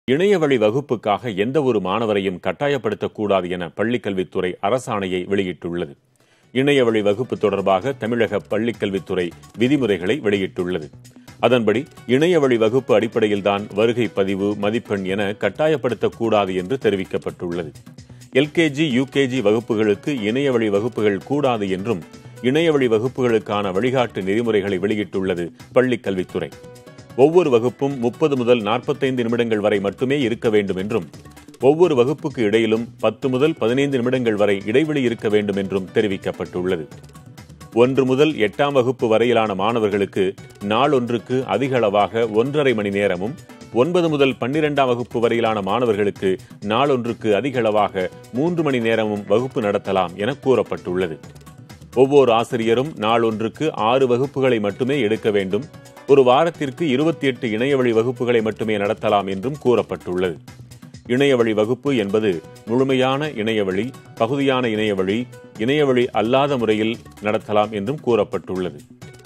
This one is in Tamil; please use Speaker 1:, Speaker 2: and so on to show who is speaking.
Speaker 1: இணையவழி வகுப்புக்காக எந்த ஒரு மாணவரையும் கட்டாயப்படுத்தக்கூடாது என பள்ளிக்கல்வித்துறை அரசாணையை வெளியிட்டுள்ளது இணையவழி வகுப்பு தொடர்பாக தமிழக பள்ளிக்கல்வித்துறை விதிமுறைகளை வெளியிட்டுள்ளது அதன்படி இணையவழி வகுப்பு அடிப்படையில்தான் வருகை பதிவு மதிப்பெண் என கட்டாயப்படுத்தக்கூடாது என்று தெரிவிக்கப்பட்டுள்ளது எல்கேஜி யூகேஜி வகுப்புகளுக்கு இணையவழி வகுப்புகள் கூடாது என்றும் இணையவழி வகுப்புகளுக்கான வழிகாட்டு நெறிமுறைகளை வெளியிட்டுள்ளது பள்ளிக்கல்வித்துறை ஒவ்வொரு வகுப்பும் முப்பது முதல் நாற்பத்தைந்து நிமிடங்கள் வரை மட்டுமே இருக்க வேண்டும் என்றும் ஒவ்வொரு வகுப்புக்கு இடையிலும் பத்து முதல் பதினைந்து நிமிடங்கள் வரை இடைவெளி இருக்க வேண்டும் என்றும் தெரிவிக்கப்பட்டுள்ளது ஒன்று முதல் எட்டாம் வகுப்பு வரையிலான மாணவர்களுக்கு நாளொன்றுக்கு அதிக அளவாக ஒன்றரை மணி நேரமும் ஒன்பது முதல் பன்னிரெண்டாம் வகுப்பு வரையிலான மாணவர்களுக்கு நாளொன்றுக்கு அதிக அளவாக மூன்று மணி நேரமும் வகுப்பு நடத்தலாம் என கூறப்பட்டுள்ளது ஒவ்வொரு ஆசிரியரும் நாளொன்றுக்கு ஆறு வகுப்புகளை மட்டுமே எடுக்க வேண்டும் ஒரு வாரத்திற்கு இருபத்தி எட்டு இணையவழி வகுப்புகளை மட்டுமே நடத்தலாம் என்றும் கூறப்பட்டுள்ளது இணையவழி வகுப்பு என்பது முழுமையான இணையவழி பகுதியான இணையவழி இணையவழி அல்லாத முறையில் நடத்தலாம் என்றும் கூறப்பட்டுள்ளது